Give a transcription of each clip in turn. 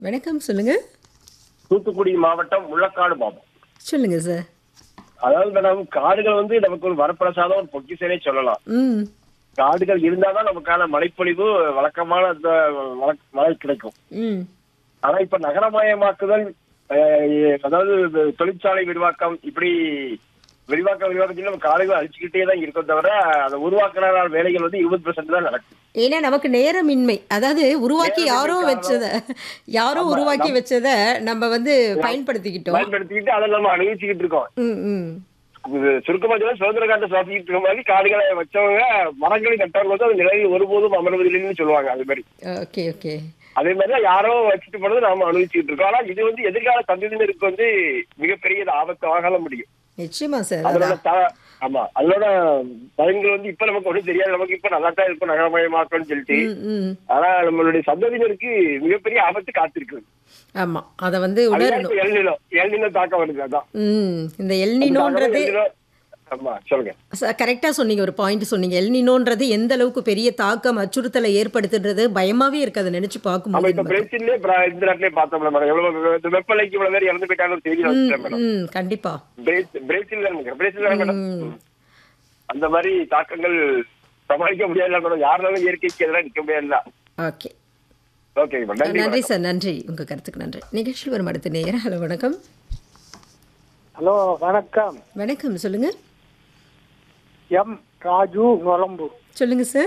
வணக்கம் சொல்லுங்க தூத்துக்குடி மாவட்டம் முள்ளக்காடு பாபம் சொல்லுங்க சார் அதாவது மேடம் காடுகள் வந்து நமக்கு ஒரு வரப்பிரசாதம் ஒரு பொக்கிசனே சொல்லலாம் ம் காடுகள் இருந்தாதான் நமக்கான மழைப்பொழிவு வழக்கமான அந்த வழக்- மழை கிடைக்கும் ம் ஆனா இப்ப நகரமயமாக்குதல் அஹ், அதாவது இந்த தொழிற்சாலை விரிவாக்கம் இப்படி விரிவாக்கம் விரிவாக்கம் சொல்லி நம்ம காடுகள் அழிச்சுக்கிட்டே தான் இருக்கோம் தவிர அதை உருவாக்குற வேலைகள் வந்து இருபது பெர்சென்ட் தான் நடக்கும் ஏன்னா நமக்கு நேரமின்மை அதாவது உருவாக்கி யாரோ நேரமின்மை வச்சத யாரோ ஆமா, உருவாக்கி நம்- வச்சத நம்ம வந்து பயன்படுத்திக்கிட்டோம் பயன்படுத்திக்கிட்டு அதை நம்ம அனுபவிச்சுக்கிட்டு இருக்கோம் ம் ம் இது சுருக்கமா சொல்ல சுதந்திர காட்டை சுவாசிக்கிட்டு இருக்க மாதிரி காடுகளை வச்சவங்க மரங்களை நட்டவங்க வந்து அது நிலையில் ஒருபோதும் அமர்வதில்லைன்னு சொல்லுவாங்க அது மாதிரி ஓகே ஓகே அதே மாதிரி தான் யாரோ வச்சுட்டு போனது நாம அனுபவிச்சுட்டு இருக்கோம் ஆனா இது வந்து எதிர்கால சந்ததியினருக்கு வந்து மிகப்பெரிய ஆபத்து ஆகல முடியும் நிச்சயமா சார் அதோட அதான் த- ஆமா அதோட பயன்கள் வந்து இப்ப நமக்கு ஒன்றும் தெரியாது நமக்கு இப்ப நல்லா தான் இருக்கும் நகரமயமாக்கணும்னு சொல்லிட்டு ம் ம் ஆனா நம்மளுடைய சந்ததியினருக்கு மிகப்பெரிய ஆபத்து காத்திருக்கு ஆமா அதை வந்து அதுதான் உணரணும் இப்ப எல்நிலம் எல்நிலம் தாக்கம் வருது அதான் ம் இந்த எல்னினோன்றது எல்நிலம் ஆமா சொல்லுங்க கரெக்டாக சொன்னீங்க ஒரு பாயிண்ட் சொன்னீங்க எல்னினோன்றது எந்த அளவுக்கு பெரிய தாக்கம் அச்சுறுத்தலை ஏற்படுத்துன்றது பயமாவே இருக்கு அதை நினைச்சு ஆமா பார்க்கும்போது இப்ப நமக்கு. பிரேசிலே இந்த நாட்டிலே பார்த்தோம்ல மேடம் எவ்வளவு இந்த வெப்பலைக்கு இவ்வளவு பேர் இறந்து போயிட்டாங்க செய்தி வந்துட்டேன் மேடம் ம் கண்டிப்பா பிரேசி- பிரேசில் தான் நினைக்கிறேன். பிரேசில் தான் மேடம் அந்த மாதிரி தாக்கங்கள் சமாளிக்க முடியாது மேடம் யாருனாலும் இயற்கைக்கு எதிராக நிக்க முடியாது ஓகே ஓகே மேடம் நன்றி நன்றி சார் நன்றி உங்க கருத்துக்கு நன்றி நிகழ்ச்சியில் வரும் அடுத்த நேயர் ஹலோ வணக்கம் ஹலோ வணக்கம் வணக்கம் சொல்லுங்க எம் ராஜு நொலம்பு சொல்லுங்க சார்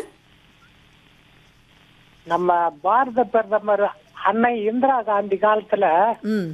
நம்ம பாரத பிரதமர் அன்னை இந்திரா காந்தி காலத்துல ம்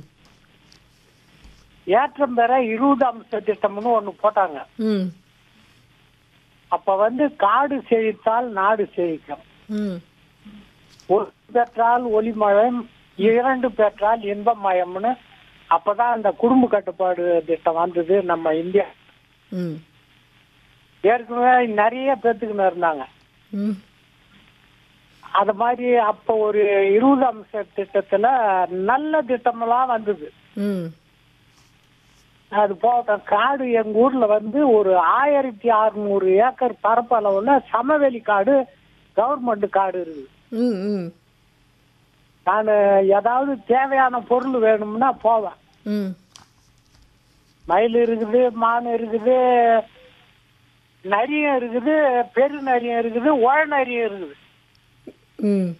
ஏற்றம் பெற இருபது அம்ச திட்டம்னு ஒண்ணு போட்டாங்க ம் அப்ப வந்து காடு செழித்தால் நாடு செழிக்கும் ம் ஒரு பெற்றால் ஒளிமயம் இரண்டு பெற்றால் இன்பமயம்னு அப்பதான் அந்த குடும்ப கட்டுப்பாடு திட்டம் வந்தது நம்ம இந்தியா ம் ஏற்கனவே நிறைய பேத்துக்குன்னு இருந்தாங்க ம் அது மாதிரி அப்ப ஒரு இருபது அம்ச திட்டத்துல நல்ல திட்டமெல்லாம் வந்தது ம் அது போகட்டும் காடு எங்க ஊர்ல வந்து ஒரு ஆயிரத்தி அறுநூறு ஏக்கர் பரப்பளவுல சமவெளி காடு கவர்மெண்ட் காடு இருக்குது ம் ம் நான் ஏதாவது தேவையான பொருள் வேணும்னா போவேன் ம் மயில் இருக்குது மான் இருக்குது நரியும் இருக்குது பெரு நரியும் இருக்குது உழ நரியும் இருக்குது ம்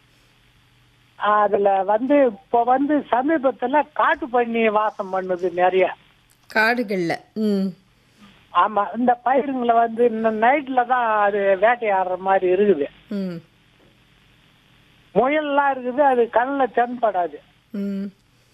அதுல வந்து இப்போ வந்து சமீபத்துல காட்டு பண்ணி வாசம் பண்ணுது நிறைய காடுகளில் ம் ஆமா இந்த பயிருங்களை வந்து நைட்ல தான் அது வேட்டையாடுற மாதிரி இருக்குது ம் முயல்லாம் இருக்குது அது கண்ணில் தென்படாது ம்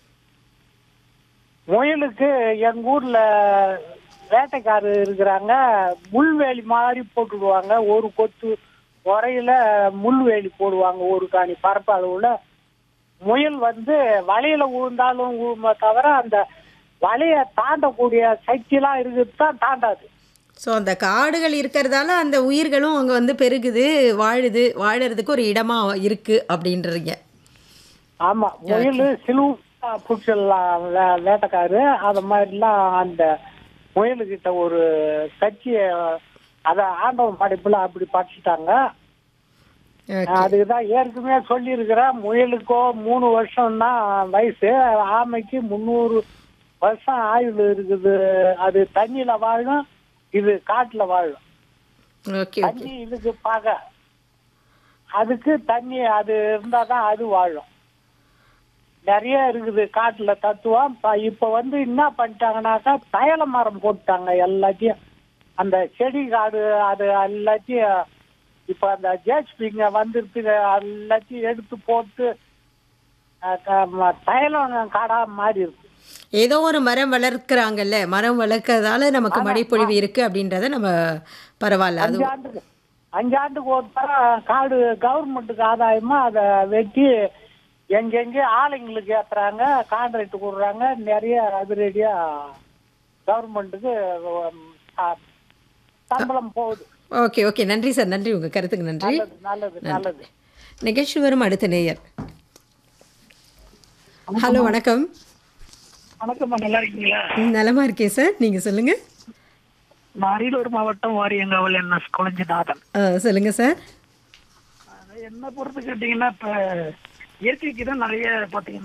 முயலுக்கு எங்க ஊர்ல வேட்டைக்காரர் இருக்கிறாங்க முள்வேலி மாதிரி போட்டுடுவாங்க ஒரு கொத்து உரையில முள்வேலி போடுவாங்க ஒரு காணி பரப்பு அளவுல முயல் வந்து வலையில விழுந்தாலும் விழுமே தவிர அந்த வலையை தாண்டக்கூடிய சக்திலாம் இருக்குது தான் தாண்டாது ஸோ அந்த காடுகள் இருக்கிறதால அந்த உயிர்களும் அங்கே வந்து பெருகுது வாழுது வாழறதுக்கு ஒரு இடமா இருக்கு அப்படின்றீங்க ஆமா முயல் சிலுவு பிடிச்சிடலாம் வே- வேட்டைக்காரு அது மாதிரிலாம் அந்த முயலுக்கிட்ட ஒரு கட்சியை அத ஆண்டவன் படைப்புல அப்படி படிச்சுட்டாங்க ஓகே அதுக்குதான் ஏற்கனவே சொல்லியிருக்கிறேன் முயலுக்கோ மூணு வருஷம் தான் வயசு ஆமைக்கு முந்நூறு வருஷம் ஆயுள் இருக்குது அது தண்ணியில வாழும் இது காட்டுல வாழும் ஓகே ஓகே தண்ணி இதுக்கு பாக அதுக்கு தண்ணி அது இருந்தாதான் அது வாழும் நிறைய இருக்குது காட்டுல தத்துவம் ப- இப்ப வந்து என்ன பண்ணிட்டாங்கன்னாக்கா தைல மரம் போட்டாங்க எல்லாத்தையும் அந்த செடி காடு அது எல்லாத்தையும் இப்ப அந்த ஜேஸ்பிங்க வந்துருக்கு எல்லாத்தையும் எடுத்து போட்டு அஹ், க- ம- தைலம் காடா மாறி இருக்கு ஏதோ ஒரு மரம் வளர்க்குறாங்கல்ல மரம் வளர்க்கறதால நமக்கு மழைப்பொழிவு இருக்கு அப்படின்றத நம்ம பரவாயில்ல அது அஞ்சாண்டுக்கு அஞ்சாண்டுக்கு ஒரு தரம் காடு கவர்மெண்ட்டுக்கு ஆதாயமா அதை வெட்டி எங்கெங்கே ஆளுங்களுக்கு ஏத்துறாங்க கான்ட்ராக்ட் கொடுக்குறாங்க நிறைய அதிரடியா கவர்மெண்ட்டுக்கு சம்பளம் போகுது ஓகே ஓகே நன்றி சார் நன்றி உங்கள் கருத்துக்கு நன்றி நல்லது நல்லது நல்லது நிகழ்ச்சி வரும் அடுத்த நேயர் ஹலோ வணக்கம் வணக்கம்மா நல்லா இருக்கீங்களா ம், நலமா இருக்கேன் சார் நீங்கள் சொல்லுங்கள் நான் அரியலூர் மாவட்டம் வாரியங்காவல் என்எஸ் குளஞ்சிநாதன் சொல்லுங்கள் சார் என்ன பொறுத்து கேட்டீங்கன்னா இப்ப இயற்கைக்கு தான் நிறைய பாத்தீங்கன்னா